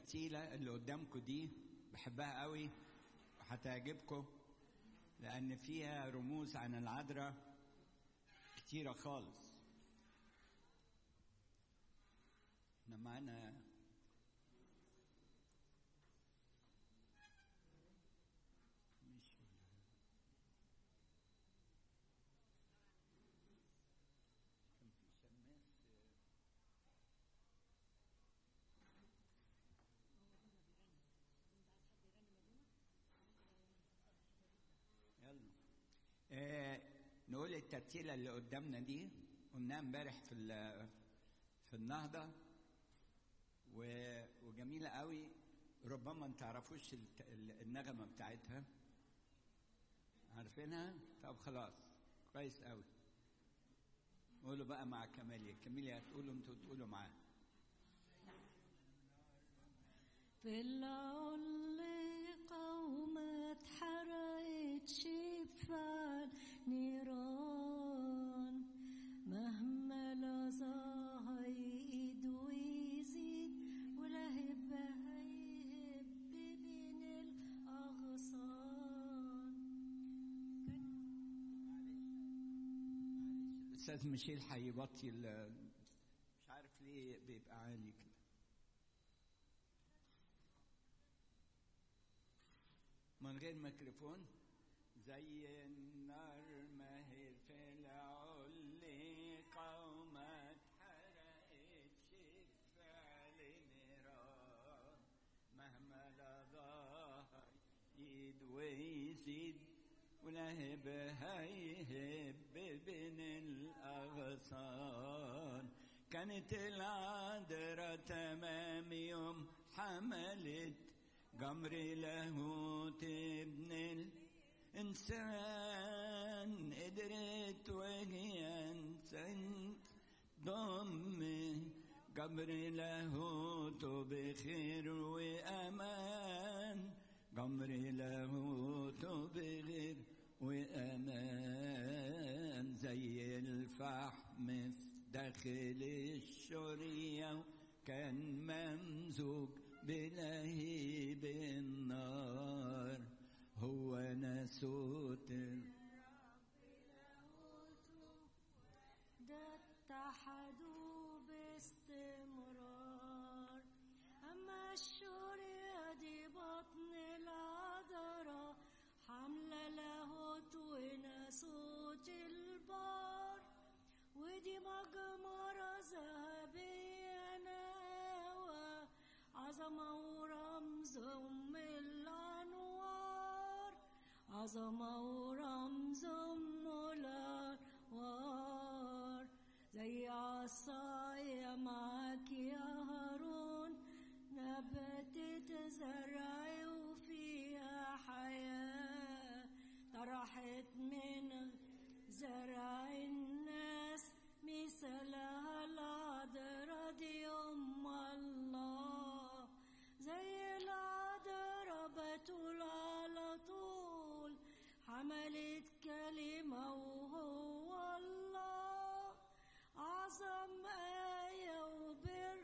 الترتيلة اللي قدامكم دي بحبها قوي وهتعجبكم لأن فيها رموز عن العذراء كتيرة خالص احنا معانا مش كان في شماس يلا آه نقول الترتيلة اللي قدامنا دي قلناها امبارح في ال- في النهضة و- وجميلة قوي ربما ما تعرفوش الت- ال- النغمة بتاعتها عارفينها؟ طب خلاص كويس قوي قولوا بقى مع كمالية كمالية هتقولوا انتوا تقولوا معاه في العلقة وما اتحرقتش بفعل نيران مهما لظاها يقيد ويزيد ولهب هيهب بين الأغصان الأستاذ ميشيل هيوطي ال- مش عارف ليه بيبقى عالي كده من غير ميكروفون زي النار ما هي في العلقة وما اتحرقتش بفعل نيران مهما لظاها يد ويزيد ولهب هيهب بين الأغصان كانت العذراء تمام يوم حملت جمر لاهوت ابن الإنسان قدرت وهي انسان ضم جبر لاهوت بخير وأمان جمر لاهوت بغير وأمان زي الفحم في داخل الشرية كان ممزوج بلهيب النار هو ناسوت ده اتحدوا باستمرار أما الشورية دي بطن العذراء حاملة لاهوت وناسوت البار ودي مجمرة ذهبية نوى عظمة ورمز أم الأنوار عظمة ورمز أم الأنوار زي عصاية معاك يا هارون نبتت زرع وفيها حياة طرحت من زرع الناس مثلها العذراء دي أم الله زي العذراء بتول على طول حملت كلمة وهو الله أعظم آية وبر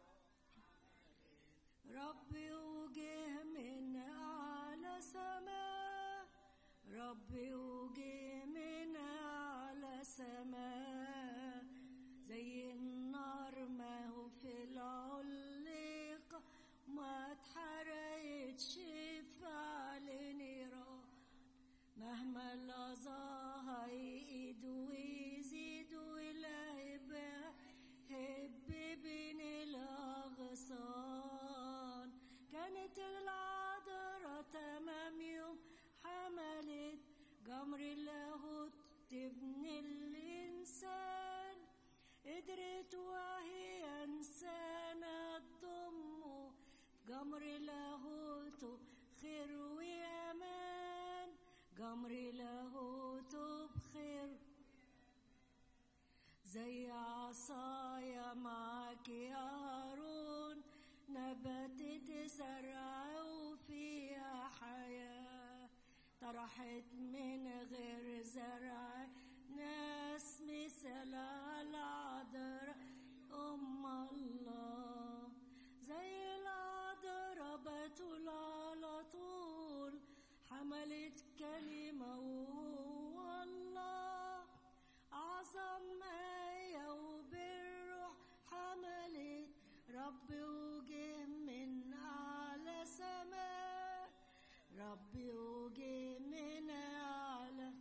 ربي وجه من أعلى سماء ربي وجه من أعلى سماء زي النار ما هو في العليقة ما اتحرقتش بفعل نيران مهما لظاها يقيد ويزيد ولهب هب بين الأغصان كانت العذراء تمام يوم حملت جمر اللاهوت تبني الإنسان ربي وجه من أعلى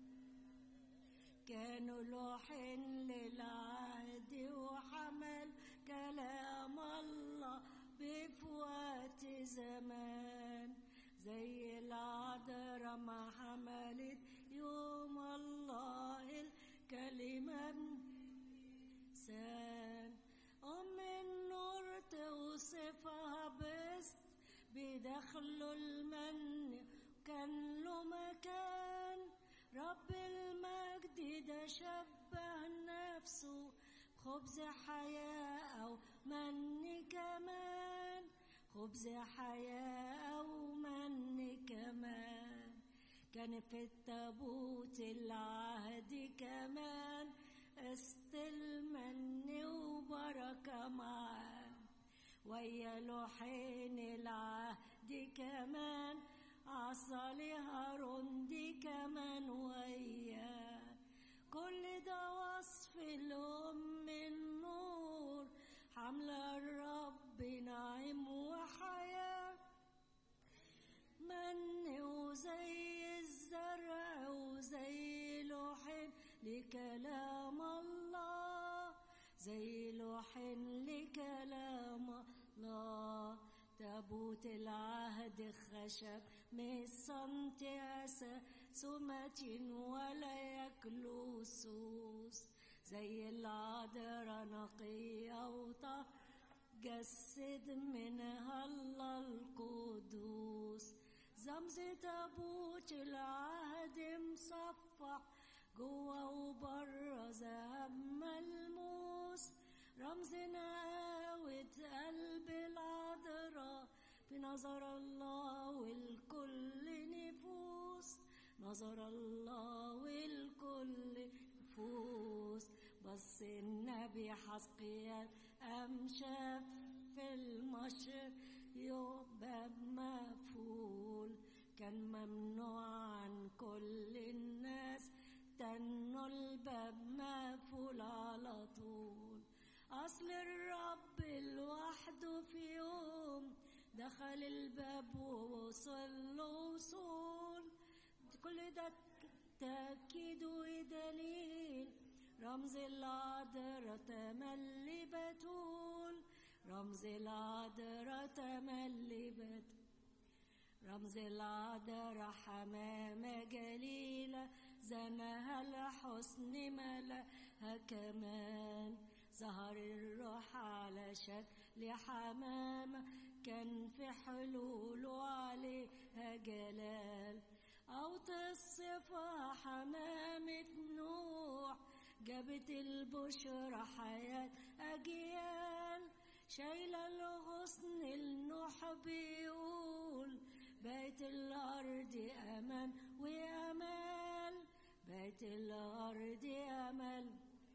كانوا لوحين للعهد وحمل كلام الله بفوات زمان زي العذراء ما حملت يوم الله الكلمة سان أم النور توصفها بس بدخله المن كان له مكان رب المجد ده شبه نفسه خبز حياة أو من كمان خبز حياة أو من كمان كان في التابوت العهد كمان قسط المن وبركة معاه ويا لوحين العهد كمان عصا لهارون دي كمان وياه كل ده وصف الأم النور حملة الرب نعيم وحياة من وزي الزرع وزي لوحين لكلام الله زي لوحين لكلام الله تابوت العهد خشب من سنت سمة ولا ياكلوا سوس زي العذراء نقية وطه جسد منها الله القدوس زمز تابوت العهد مصفح جوا وبره ذهب ملموس رمز نقاوة قلب العذراء في نظر الله والكل نفوس نظر الله والكل نفوس بص النبي حسقيال قام شاف في المشرق يبقى مقفول كان ممنوع عن كل الناس تنوا الباب مقفول على طول أصل الرب لوحده في يوم دخل الباب ووصل له وصول كل ده تأكيد ودليل رمز العذراء تملي بتول رمز العذراء تملي بتول رمز العذراء حمامة جليلة زنها الحسن ملأها كمان ظهر الروح على شكل حمامة كان في حلوله عليها جلال أو تصفها حمامة نوح جابت البشرى حياة أجيال شايلة الغصن النوح بيقول بيت الأرض أمان وأمال بيت الأرض أمل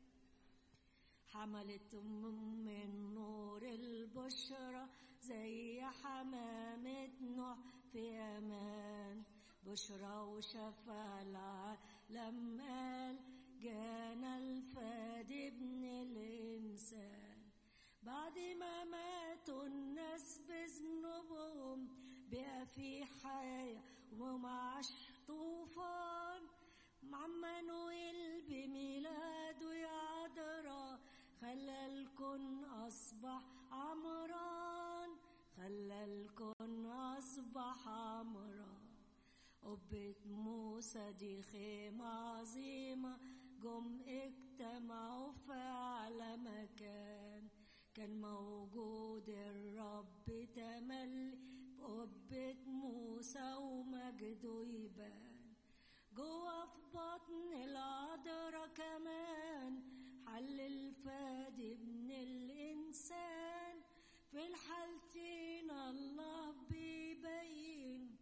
حملت أم النور البشرى زي حمامة نوح في أمان بشرى وشفى العالم قال جانا الفادي ابن الإنسان بعد ما ماتوا الناس بذنوبهم بقى في حياة ومعاش طوفان مع منويل بميلاده يا عذراء خلى الكون أصبح عمران خلى الكون أصبح عمران قبة موسى دي خيمة عظيمة جم اجتمعوا في أعلى مكان كان موجود الرب تملي بقبة موسى ومجده يبان جوا في بطن العذراء كمان حل الفادي ابن الإنسان في الحالتين الله بيبين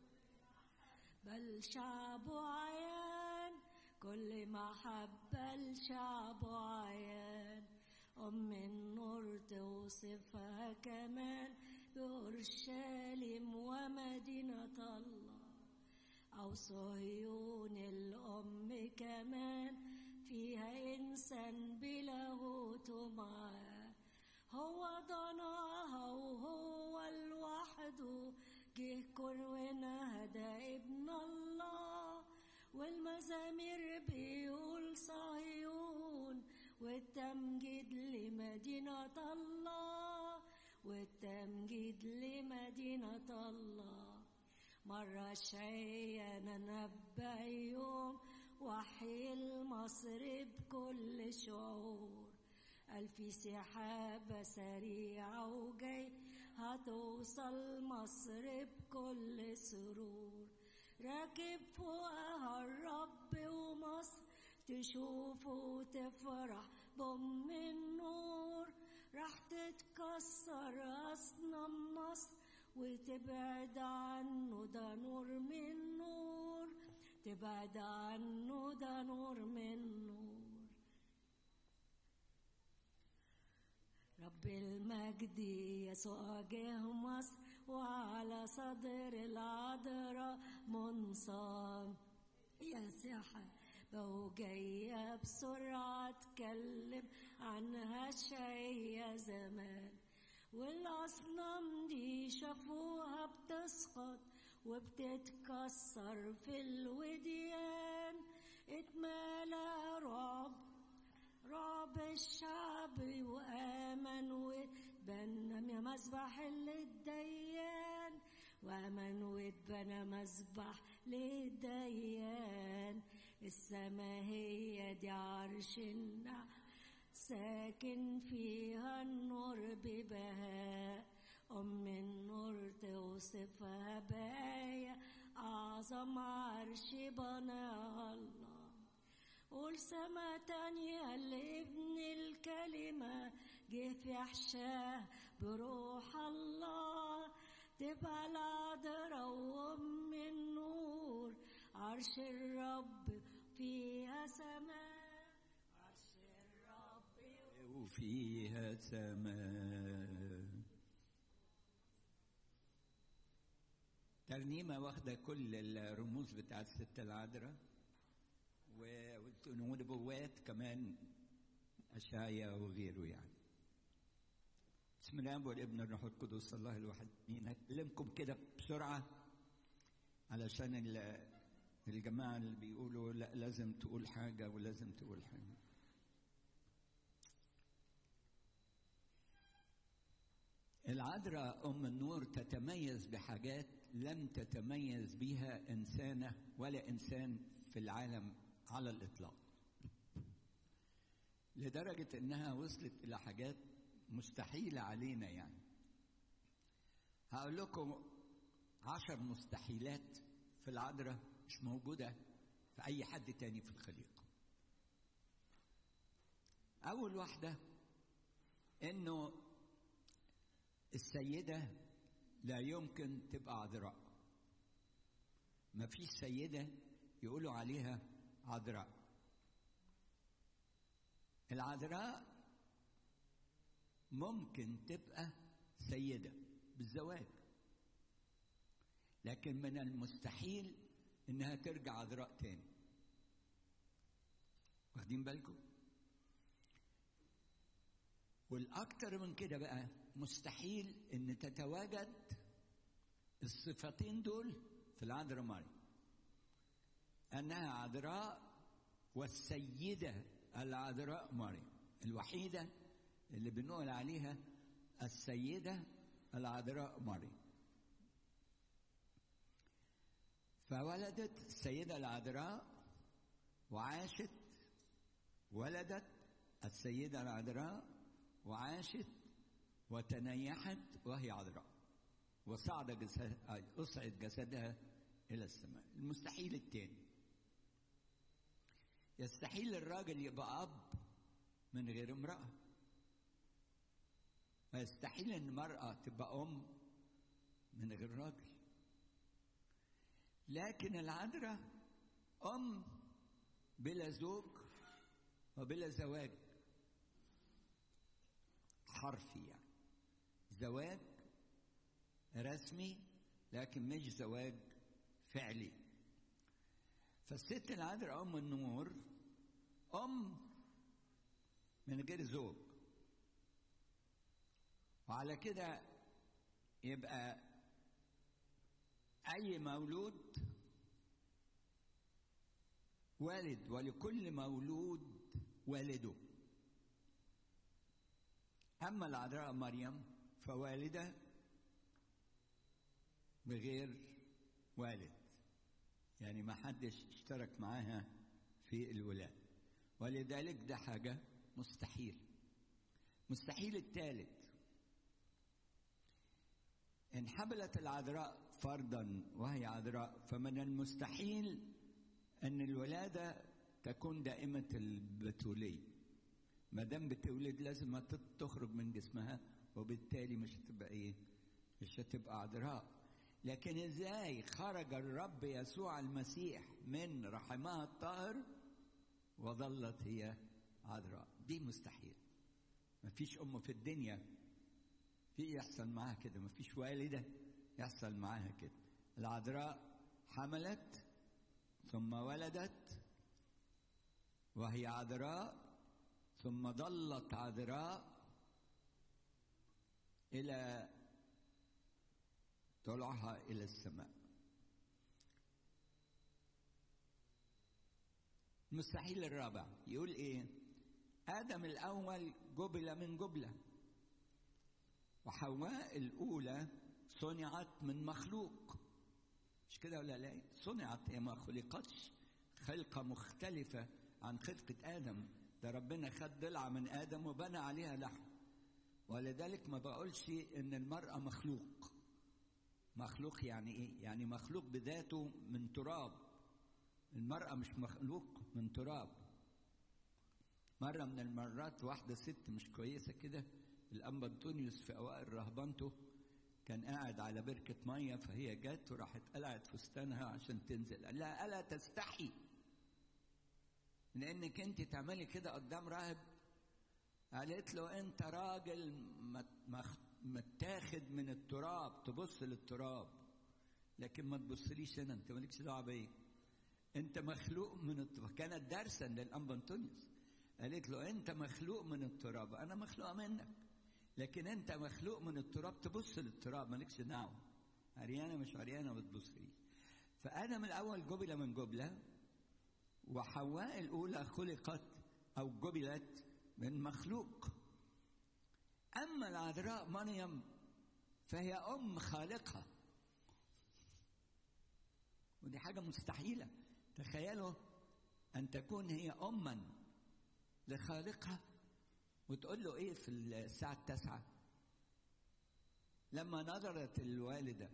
بل شعبه عيان كل محبة لشعبه عيان أم النور توصفها كمان بأورشليم ومدينة الله أو صهيون الأم كمان فيها إنسان بلاهوت معاه هو ضناها وهو لوحده جه كل ونهدى تمجيد لمدينة الله مرة شيء ننبأ يوم وحي المصر بكل شعور ألف سحابة سريعة وجاي هتوصل مصر بكل سرور راكب فوقها الرب ومصر تشوفه وتفرح بأم النور راح تتكسر أصنام مصر وتبعد عنه ده نور من نور تبعد عنه ده نور من نور رب المجد يسوع جه مصر وعلى صدر العذراء منصاب يا سحر وجاية بسرعة اتكلم عنها شيء زمان والأصنام دي شافوها بتسقط وبتتكسر في الوديان اتملى رعب رعب الشعب وآمن واتبنى مسبح للديان وآمن واتبنى مسبح للديان السما هي دي عرش النعم ساكن فيها النور ببهاء أم النور توصفها بآية أعظم عرش بناها الله قول سما تانية لابن الكلمة جه في حشاه بروح الله تبقى العذراء وأم النور عرش الرب فيها سماء عرش الرب وفيها سماء ترنيمة واخدة كل الرموز بتاعت الست العذراء ونبوات كمان أشعيا وغيره يعني بسم الله والابن الروح القدس الله الواحد مين هكلمكم كده بسرعة علشان الجماعة اللي بيقولوا لا لازم تقول حاجة ولازم تقول حاجة العذراء أم النور تتميز بحاجات لم تتميز بها إنسانة ولا إنسان في العالم على الإطلاق لدرجة إنها وصلت إلى حاجات مستحيلة علينا يعني هقول لكم عشر مستحيلات في العذراء مش موجودة في أي حد تاني في الخليقة أول واحدة إنه السيدة لا يمكن تبقى عذراء ما فيش سيدة يقولوا عليها عذراء العذراء ممكن تبقى سيدة بالزواج لكن من المستحيل انها ترجع عذراء تاني واخدين بالكم والاكتر من كده بقى مستحيل ان تتواجد الصفتين دول في العذراء مريم انها عذراء والسيده العذراء مريم الوحيده اللي بنقول عليها السيده العذراء مريم فولدت السيده العذراء وعاشت ولدت السيده العذراء وعاشت وتنيحت وهي عذراء وصعد جسد أصعد جسدها إلى السماء المستحيل التاني يستحيل الراجل يبقى أب من غير امرأة ويستحيل أن المرأة تبقى أم من غير راجل لكن العذراء أم بلا زوج وبلا زواج حرفي يعني زواج رسمي لكن مش زواج فعلي فالست العذراء ام النور ام من غير زوج وعلى كده يبقى اي مولود والد ولكل مولود والده أما العذراء مريم فوالدة بغير والد يعني ما حدش اشترك معاها في الولادة ولذلك ده حاجة مستحيل مستحيل الثالث إن حبلت العذراء فرضا وهي عذراء فمن المستحيل أن الولادة تكون دائمة البتولية ما دام بتولد لازم تخرج من جسمها وبالتالي مش هتبقى ايه؟ مش هتبقى عذراء لكن ازاي خرج الرب يسوع المسيح من رحمها الطاهر وظلت هي عذراء دي مستحيل مفيش ام في الدنيا في يحصل معاها كده مفيش والده يحصل معاها كده العذراء حملت ثم ولدت وهي عذراء ثم ظلت عذراء الى طلعها الى السماء المستحيل الرابع يقول ايه ادم الاول جبل من جبله وحواء الاولى صنعت من مخلوق مش كده ولا لا صنعت هي ما خلقتش خلقه مختلفه عن خلقه ادم ده ربنا خد ضلعه من ادم وبنى عليها لحم ولذلك ما بقولش ان المراه مخلوق مخلوق يعني ايه يعني مخلوق بذاته من تراب المراه مش مخلوق من تراب مره من المرات واحده ست مش كويسه كده الانبا انطونيوس في اوائل رهبنته كان قاعد على بركة مية فهي جت وراحت قلعت فستانها عشان تنزل قال لها ألا تستحي لأنك أنت تعملي كده قدام راهب قالت له أنت راجل متاخد من التراب تبص للتراب لكن ما تبصليش هنا أنت مالكش دعوة بيا أنت مخلوق من التراب كانت درسا للأنبا أنطونيوس قالت له أنت مخلوق من التراب أنا مخلوقة منك لكن انت مخلوق من التراب تبص للتراب مالكش دعوه عريانه مش عريانه ما تبصليش فادم الاول جبل من جبله وحواء الاولى خلقت او جبلت من مخلوق اما العذراء مريم فهي ام خالقها ودي حاجه مستحيله تخيلوا ان تكون هي اما لخالقها وتقول له ايه في الساعة التاسعة لما نظرت الوالدة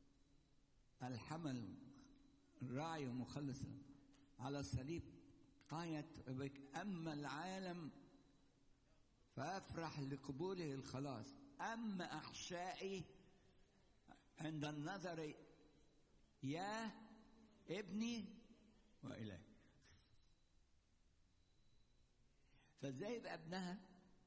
الحمل الراعي ومخلص على الصليب قالت بك أما العالم فأفرح لقبوله الخلاص أما أحشائي عند النظر يا ابني وإلهي فازاي يبقى ابنها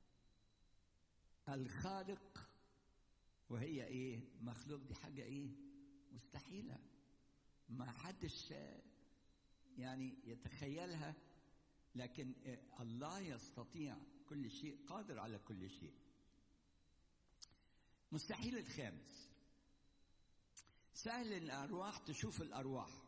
الخالق وهي ايه مخلوق دي حاجة ايه مستحيلة ما حدش يعني يتخيلها لكن الله يستطيع كل شيء قادر على كل شيء مستحيل الخامس سهل الارواح تشوف الارواح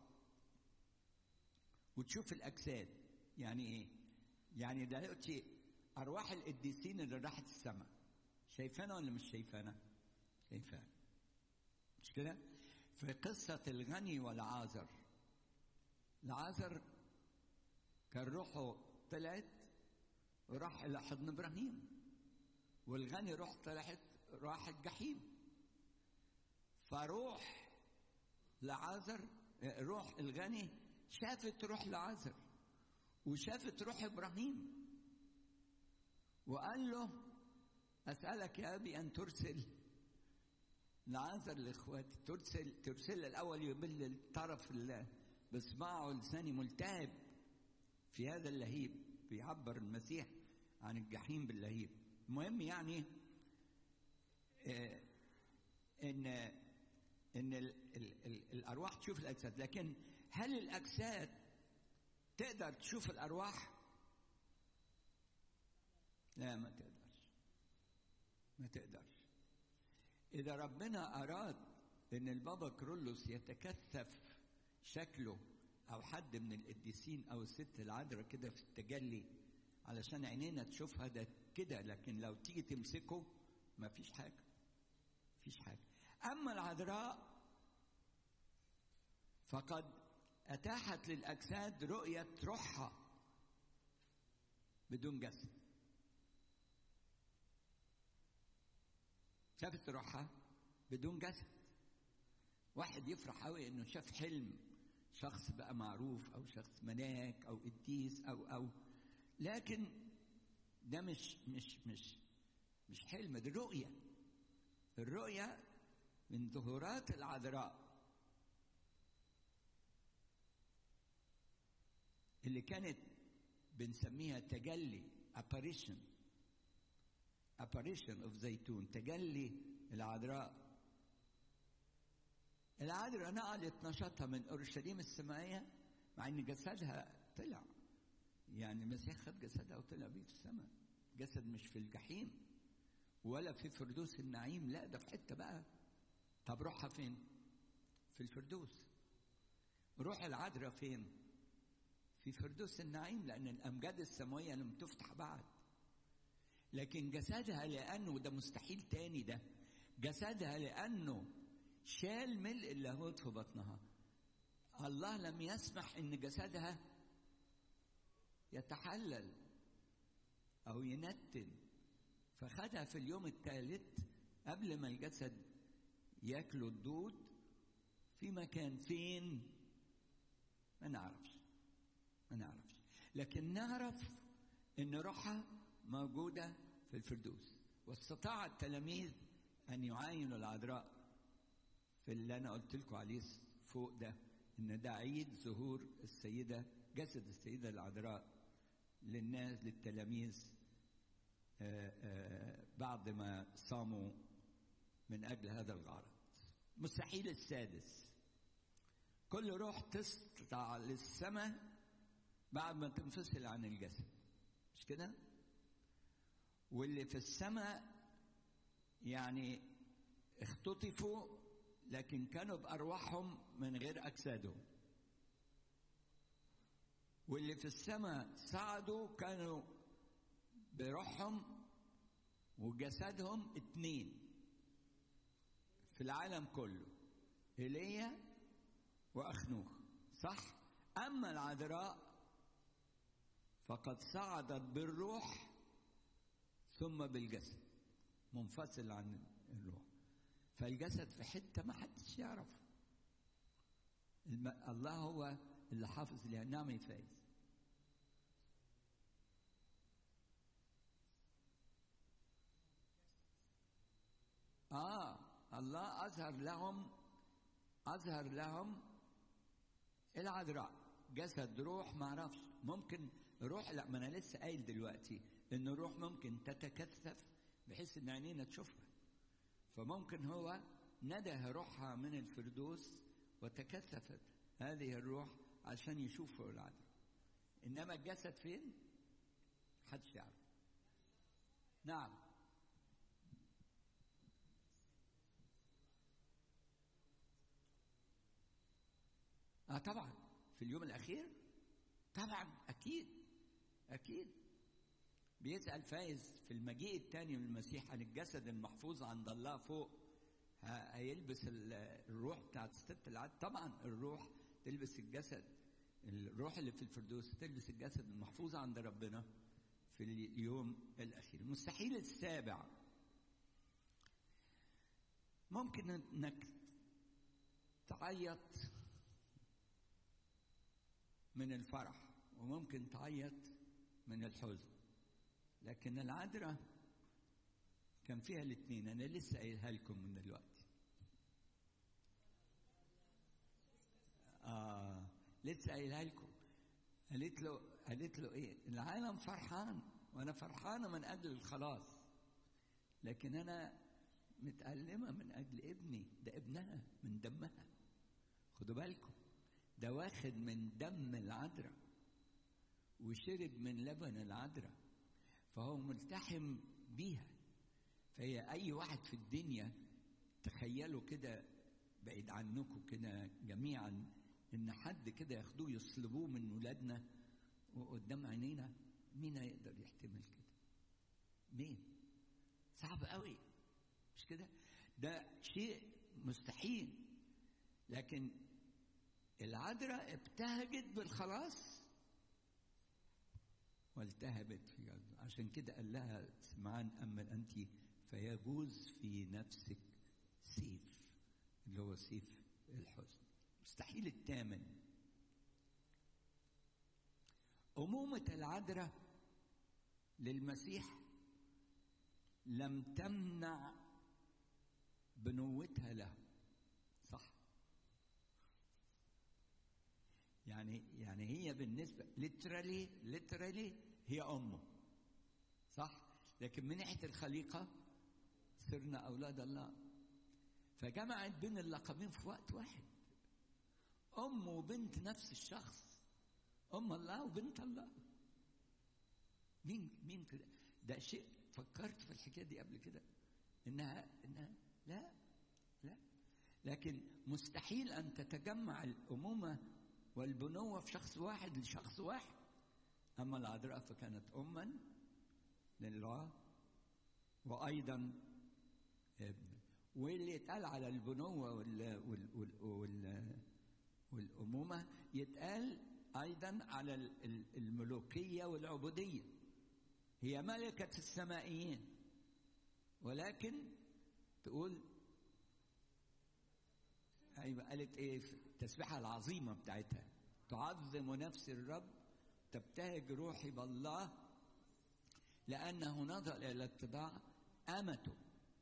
وتشوف الاجساد يعني ايه يعني دلوقتي ارواح القديسين اللي راحت السماء شايفانا ولا مش شايفانا شايفانا مش كده في قصة الغني والعازر العازر كان روحه طلعت وراح إلى حضن إبراهيم والغني روح طلعت راح الجحيم فروح لعازر روح الغني شافت روح لعازر وشافت روح ابراهيم وقال له اسالك يا ابي ان ترسل لعازر لاخواتي ترسل ترسل الاول يبل الطرف بصباعه لساني ملتهب في هذا اللهيب بيعبر المسيح عن الجحيم باللهيب المهم يعني آه ان ان ال ال ال الارواح تشوف الاجساد لكن هل الاجساد تقدر تشوف الارواح لا ما تقدرش ما تقدرش اذا ربنا اراد ان البابا كرولوس يتكثف شكله او حد من القديسين او الست العذراء كده في التجلي علشان عينينا تشوفها ده كده لكن لو تيجي تمسكه ما فيش حاجه فيش حاجه اما العذراء فقد اتاحت للاجساد رؤيه روحها بدون جسد شافت روحها بدون جسد واحد يفرح قوي انه شاف حلم شخص بقى معروف او شخص ملاك او قديس او او لكن ده مش مش مش مش حلم دي رؤيه الرؤيه من ظهورات العذراء اللي كانت بنسميها تجلي apparition apparition of زيتون تجلي العذراء العذراء نقلت نشاطها من اورشليم السمائيه مع ان جسدها طلع يعني المسيح خد جسدها وطلع بيه في السماء جسد مش في الجحيم ولا في فردوس النعيم لا ده في حته بقى طب روحها فين في الفردوس روح العذراء فين في فردوس النعيم لان الامجاد السماويه لم تفتح بعد لكن جسدها لانه ده مستحيل تاني ده جسدها لانه شال ملء اللاهوت في بطنها الله لم يسمح ان جسدها يتحلل او ينتن فخدها في اليوم الثالث قبل ما الجسد ياكله الدود في مكان فين ما نعرفش ما نعرفش لكن نعرف ان روحها موجوده في الفردوس واستطاع التلاميذ ان يعاينوا العذراء في اللي انا قلت لكم عليه فوق ده ان ده عيد ظهور السيده جسد السيده العذراء للناس للتلاميذ آآ آآ بعد ما صاموا من اجل هذا الغرض مستحيل السادس كل روح تسطع للسماء بعد ما تنفصل عن الجسد مش كده واللي في السماء يعني اختطفوا لكن كانوا بأرواحهم من غير أجسادهم واللي في السماء صعدوا كانوا بروحهم وجسدهم اتنين في العالم كله ايليا واخنوخ صح اما العذراء فقد صعدت بالروح ثم بالجسد منفصل عن الروح فالجسد في حته ما حدش يعرف الم... الله هو اللي حافظ لها نعم يا فايز اه الله اظهر لهم اظهر لهم العذراء جسد روح ما اعرفش ممكن روح لا ما انا لسه قايل دلوقتي ان الروح ممكن تتكثف بحيث ان عينينا تشوفها فممكن هو نده روحها من الفردوس وتكثفت هذه الروح عشان يشوفوا العذراء انما الجسد فين محدش يعرف نعم اه طبعا في اليوم الاخير طبعا اكيد اكيد بيسال فايز في المجيء الثاني من المسيح عن الجسد المحفوظ عند الله فوق هيلبس الروح بتاعت الست العد طبعا الروح تلبس الجسد الروح اللي في الفردوس تلبس الجسد المحفوظ عند ربنا في اليوم الاخير المستحيل السابع ممكن انك تعيط من الفرح وممكن تعيط من الحزن لكن العذراء كان فيها الاثنين انا لسه قايلها لكم من دلوقتي اه لسه قايلها لكم قالت له قالت له ايه العالم فرحان وانا فرحانه من اجل الخلاص لكن انا متألمة من أجل ابني ده ابنها من دمها خدوا بالكم ده واخد من دم العذراء وشرب من لبن العذراء فهو ملتحم بيها فهي أي واحد في الدنيا تخيلوا كده بعيد عنكم كده جميعا إن حد كده ياخدوه يصلبوه من ولادنا وقدام عينينا مين هيقدر يحتمل كده؟ مين؟ صعب قوي مش كده؟ ده شيء مستحيل لكن العذراء ابتهجت بالخلاص والتهبت في قلبه عشان كده قال لها سمعان أما أنت فيجوز في نفسك سيف اللي هو سيف الحزن مستحيل الثامن أمومة العذراء للمسيح لم تمنع بنوتها له صح يعني يعني هي بالنسبة ليترالي ليترالي هي أمه صح لكن من ناحية الخليقة صرنا أولاد الله فجمعت بين اللقبين في وقت واحد أم وبنت نفس الشخص أم الله وبنت الله مين مين كده ده شيء فكرت في الحكايه دي قبل كده انها انها لا لا لكن مستحيل ان تتجمع الامومه والبنوه في شخص واحد لشخص واحد اما العذراء فكانت اما لله وايضا ابن واللي يتقال على البنوه وال وال وال وال والامومه يتقال ايضا على الملوكيه والعبوديه هي ملكة السمائيين ولكن تقول أيوة قالت إيه في التسبيحة العظيمة بتاعتها تعظم نفس الرب تبتهج روحي بالله لأنه نظر إلى اتضاع أمته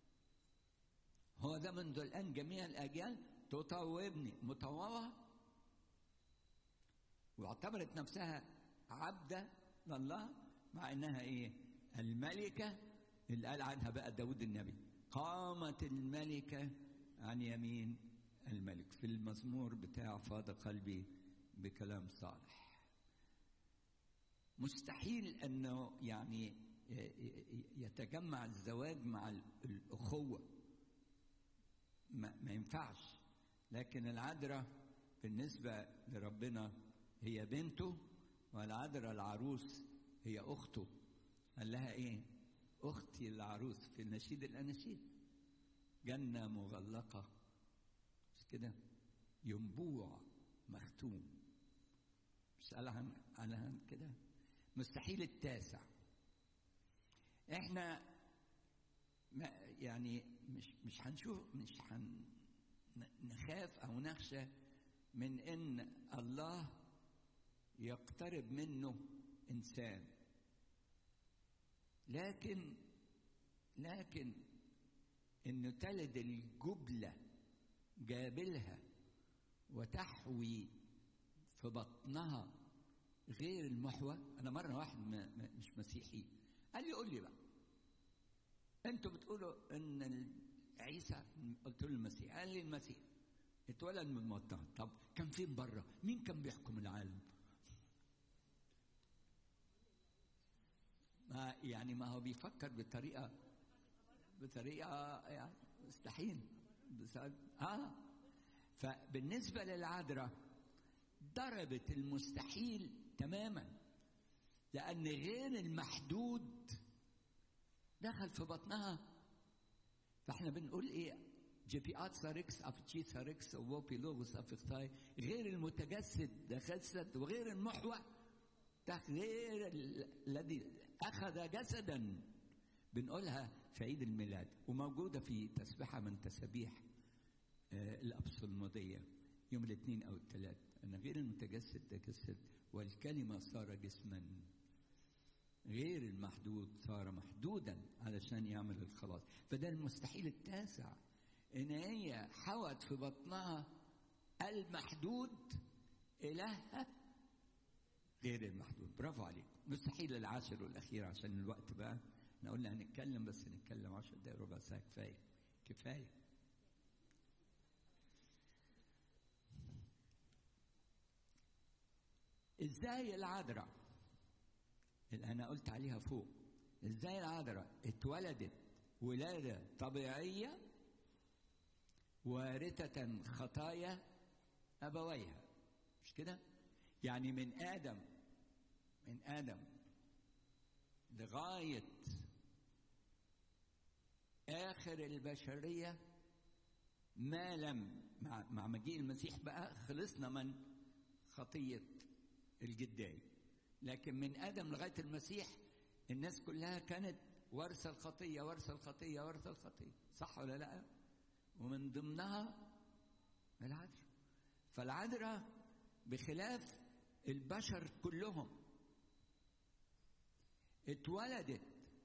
هو ده منذ الآن جميع الأجيال تطوبني مطوبة واعتبرت نفسها عبدة لله مع انها ايه الملكه اللي قال عنها بقى داود النبي قامت الملكه عن يمين الملك في المزمور بتاع فاض قلبي بكلام صالح مستحيل انه يعني يتجمع الزواج مع الاخوه ما, ما ينفعش لكن العذراء بالنسبه لربنا هي بنته والعذراء العروس هي أخته قال لها إيه أختي العروس في النشيد الأناشيد جنة مغلقة مش كده ينبوع مختوم مش قال عن عنها كده مستحيل التاسع احنا ما يعني مش مش هنشوف مش هن نخاف او نخشى من ان الله يقترب منه انسان لكن لكن انه تلد الجبله جابلها وتحوي في بطنها غير المحور انا مره واحد مش مسيحي قال لي قول لي بقى انتوا بتقولوا ان عيسى قلت له المسيح قال لي المسيح اتولد من بطنها طب كان فين بره مين كان بيحكم العالم ما يعني ما هو بيفكر بطريقه بطريقه يعني مستحيل اه فبالنسبه للعذراء ضربت المستحيل تماما لان غير المحدود دخل في بطنها فاحنا بنقول ايه جيبيات ساركس افتشي ساركس ووبي لوغوس افتاي غير المتجسد تجسد وغير المحور غير الذي أخذ جسدا بنقولها في عيد الميلاد وموجودة في تسبحة من تسابيح الأبصلمودية يوم الاثنين أو الثلاث أن غير المتجسد تجسد والكلمة صار جسما غير المحدود صار محدودا علشان يعمل الخلاص فده المستحيل التاسع ان هي حوت في بطنها المحدود الهها غير المحدود برافو عليك مستحيل العاشر والاخير عشان الوقت بقى احنا قلنا هنتكلم بس نتكلم 10 دقايق ربع ساعه كفايه كفايه ازاي العذراء اللي انا قلت عليها فوق ازاي العذراء اتولدت ولاده طبيعيه وارثه خطايا ابويها مش كده يعني من ادم من ادم لغايه اخر البشريه ما لم مع, مع مجيء المسيح بقى خلصنا من خطيه الجداي لكن من ادم لغايه المسيح الناس كلها كانت ورثه الخطيه ورثه الخطيه ورثه الخطيه صح ولا لا ومن ضمنها العذراء فالعذراء بخلاف البشر كلهم اتولدت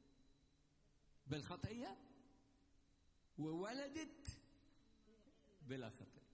بالخطيه وولدت بلا خطيه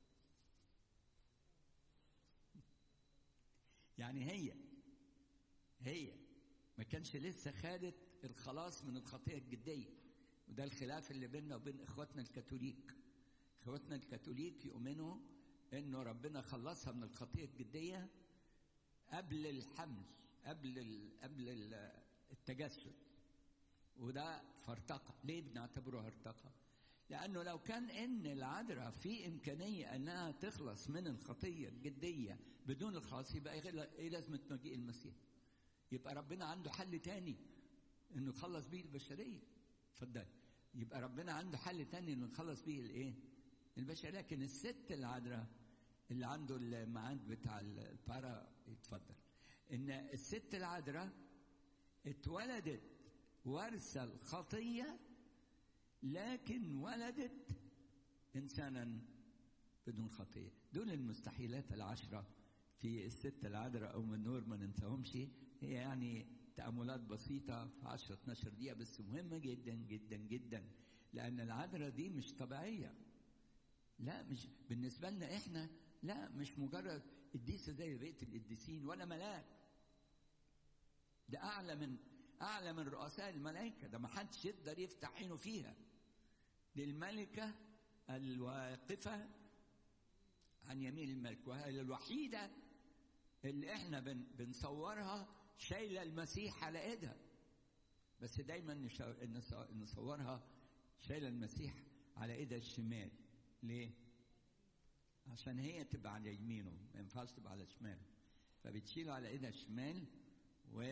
يعني هي هي ما كانش لسه خدت الخلاص من الخطيه الجديه وده الخلاف اللي بيننا وبين اخواتنا الكاثوليك اخواتنا الكاثوليك يؤمنوا انه ربنا خلصها من الخطيه الجديه قبل الحمل قبل ال قبل ال التجسد وده فرتقه ليه بنعتبره هرطقه لانه لو كان ان العذراء في امكانيه انها تخلص من الخطيه الجديه بدون الخلاص يبقى ايه لازمه مجيء المسيح يبقى ربنا عنده حل تاني انه يخلص بيه البشريه اتفضل يبقى ربنا عنده حل تاني انه يخلص بيه الايه البشريه لكن الست العذراء اللي عنده الميعاد بتاع البارا يتفضل ان الست العذراء اتولدت ورثه الخطيه لكن ولدت انسانا بدون خطيه دول المستحيلات العشره في الست العذراء او من نور ما ننساهمش هي يعني تأملات بسيطة في 10 12 دقيقة بس مهمة جدا جدا جدا لأن العذراء دي مش طبيعية لا مش بالنسبة لنا احنا لا مش مجرد قديسة زي بقية القديسين ولا ملاك ده أعلى من أعلى من رؤساء الملائكة ده ما حدش يقدر يفتح عينه فيها دي الملكة الواقفة عن يمين الملك وهي الوحيدة اللي احنا بن بنصورها شايلة المسيح على ايدها بس دايما نصورها شايلة المسيح على ايدها الشمال ليه؟ عشان هي تبقى على يمينه ما ينفعش تبقى على شماله فبتشيله على ايدها الشمال و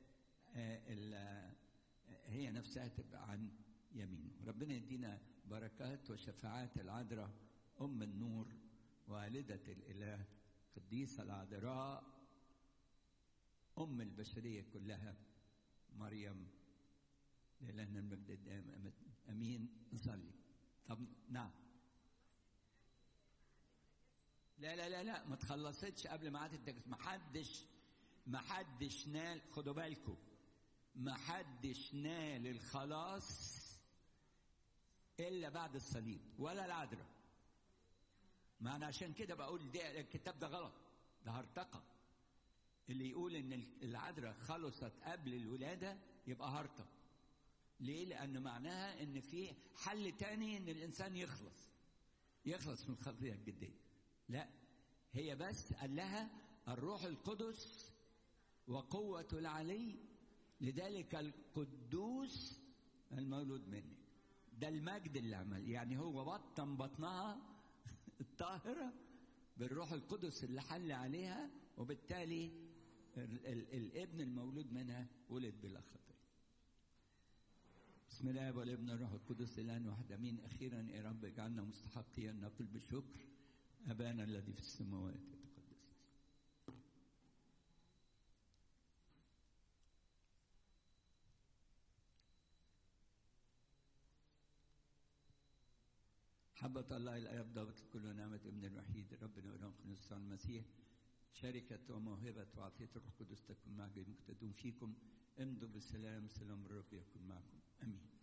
هي نفسها تبقى عن يمينه ربنا يدينا بركات وشفاعات العذراء ام النور والده الاله قديسه العذراء ام البشريه كلها مريم لإلهنا المجد الدائم امين نصلي طب نعم لا لا لا لا ما تخلصتش قبل ميعاد التجسد ما حدش ما حدش نال خدوا بالكم ما حدش نال الخلاص الا بعد الصليب ولا العذراء ما انا عشان كده بقول ده الكتاب ده غلط ده هرطقه اللي يقول ان العذراء خلصت قبل الولاده يبقى هرطق ليه لان معناها ان في حل تاني ان الانسان يخلص يخلص من الخطيه الجديه لا هي بس قال لها الروح القدس وقوة العلي لذلك القدوس المولود منك ده المجد اللي عمل يعني هو بطن بطنها الطاهرة بالروح القدس اللي حل عليها وبالتالي ال ال الابن المولود منها ولد بلا خطية بسم الله والابن الروح القدس الان واحد امين اخيرا يا رب اجعلنا مستحقين نقول بالشكر ابانا الذي في السماوات يتقدس حبة الله الآب ضابط الكل ونعمة ابن الوحيد ربنا ورحمة خلص المسيح شركة وموهبة وعطية الروح القدس تكون مع جميع تدوم فيكم امضوا بالسلام سلام الرب يكون معكم امين